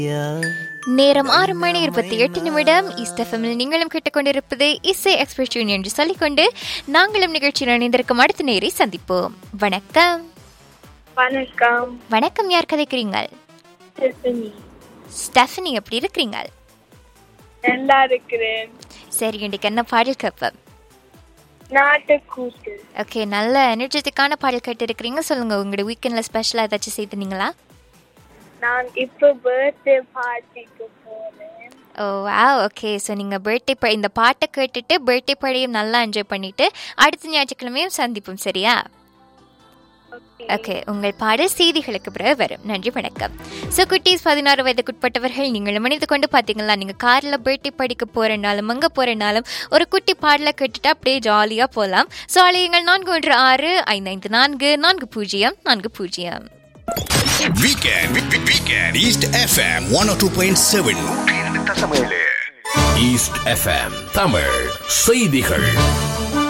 நேரம் ஆறு மணி இருபத்தி எட்டு நிமிடம் இஸ்டஃபமில் நீங்களும் கேட்டுக்கொண்டிருப்பது இசை எக்ஸ்பிரஷன் என்று சொல்லிக்கொண்டு நாங்களும் நிகழ்ச்சியில் இணைந்திருக்கும் அடுத்த நேரை சந்திப்போம் வணக்கம் வணக்கம் வணக்கம் யார் கதைக்கிறீங்க ஸ்டெஃபனி ஸ்டெஃபனி எப்படி இருக்கிறீங்க நல்லா இருக்கிறேன் சரி இன்றைக்கு என்ன பாடல் கேட்போம் நாட்டுக்கூத்து ஓகே நல்ல எனர்ஜெட்டிக்கான பாடல் கேட்டு இருக்கிறீங்க சொல்லுங்க உங்களோட வீக்கெண்ட்ல ஸ்பெஷலா ஏதாச்சும் செய்திருந்தீங்களா நான் இப்போ பர்த்டே பார்ட்டிக்கு போறேன் ஓ வா ஓகே ஸோ நீங்கள் பர்த்டே இந்த பாட்டை கேட்டுட்டு பர்த்டே படையும் நல்லா என்ஜாய் பண்ணிட்டு அடுத்த ஞாயிற்றுக்கிழமையும் சந்திப்போம் சரியா ஓகே உங்கள் பாடல் செய்திகளுக்கு பிறகு வரும் நன்றி வணக்கம் ஸோ குட்டீஸ் பதினாறு வயதுக்குட்பட்டவர்கள் நீங்கள் மனித கொண்டு பார்த்தீங்களா நீங்கள் காரில் பர்த்டே படிக்க போகிறனாலும் அங்கே போகிறனாலும் ஒரு குட்டி பாடலை கேட்டுட்டு அப்படியே ஜாலியாக போகலாம் ஸோ அலையுங்கள் நான்கு ஒன்று ஆறு ஐந்து ஐந்து நான்கு நான்கு பூஜ்ஜியம் நான்கு பூஜ்ஜியம் Weekend, week- week- weekend, East FM 102.7. East FM Tamil செய்திகள்